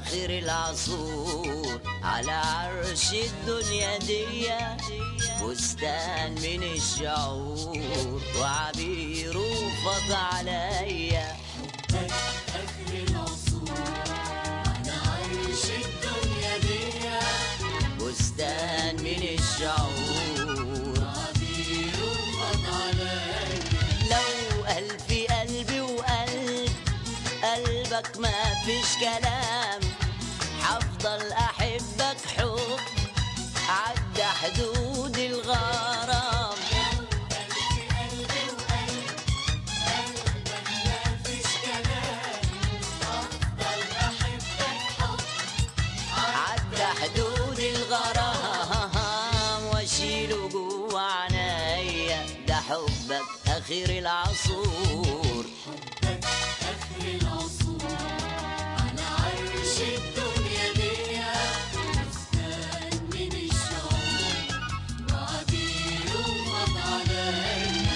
آخر العصور على عرش الدنيا دي بستان من الشعور وعبيره فض عليا حبك آخر العصور على عرش الدنيا دي بستان من الشعور عبير فض عليا لو ألف قلبي وقلب قلبك ما فيش كلام حفضل أحبك حب عدى حدود الغرام قلبي وقلب قلبك ما فيش كلام أفضل أحبك حب عدى حدود الغرام واشيله جوا عنايا ده حبك اخر العصور حبك آخر العصور على عرش الدنيا دي بستان من الشعور وعبير فض عليا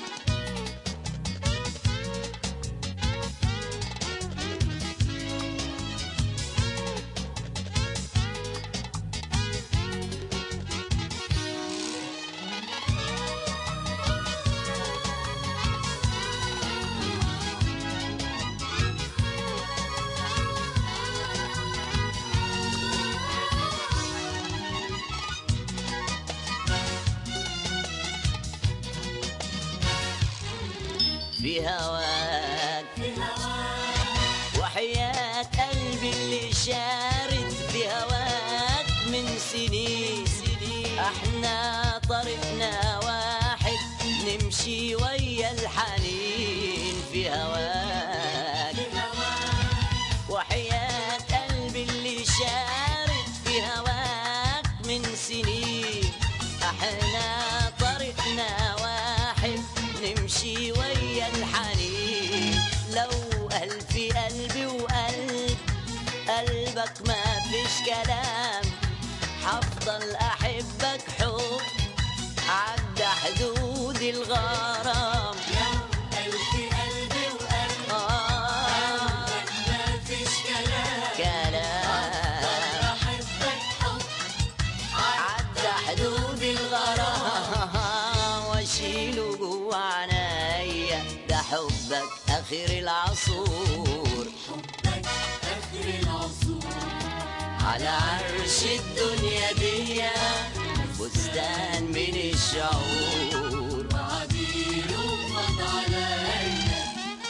في هواك في هواك وحياة قلبي اللي شارد في هواك من سنين احنا طريقنا واحد نمشي ويا الحنين في هواك في هواك وحياة قلبي اللي شارد في هواك من سنين احنا طريقنا واحد نمشي ويا الحنين لو ألف قلبي وقلب قلبك ما فيش كلام حفضل أحبك حب عدى حدود الغرام لو ألف قلبي وقلب آه قلبك ما فيش كلام كلام أحبك حب عدى حدود الغرام واشيله جوا عنايا ده حبك اخر العصور حبك آخر العصور على عرش الدنيا دي بستان من الشعور وعبير فض عليا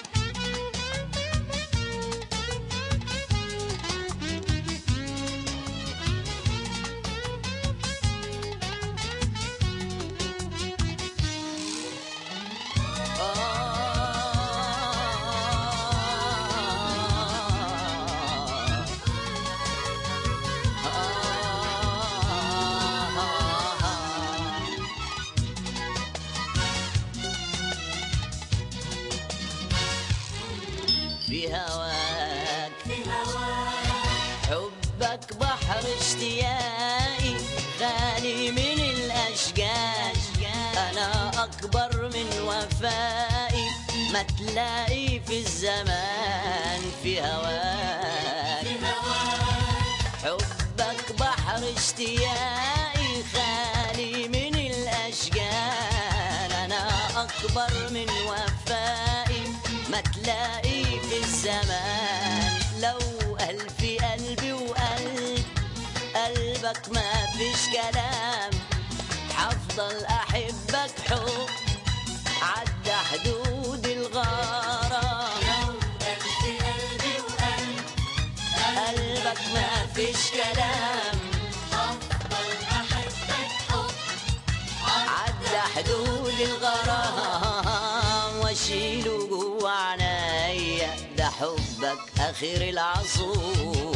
في هواك في هواك حبك بحر اشتياقي غالي من الأشجار أنا أكبر من وفائي ما تلاقي في الزمان في هواك في هواك حبك بحر اشتياقي خالي من الأشجار أنا أكبر من وفائي ما تلاقي في الزمان لو ألف قلبي وقلب قلبك ما فيش كلام حفضل أحبك حب عدى حدود الغرام لو ألف قلبي وقلب قلبك ما فيش كلام أفضل أحبك حب عدى حدود الغرام واشيله جوا عنايا ده حبك اخر العصور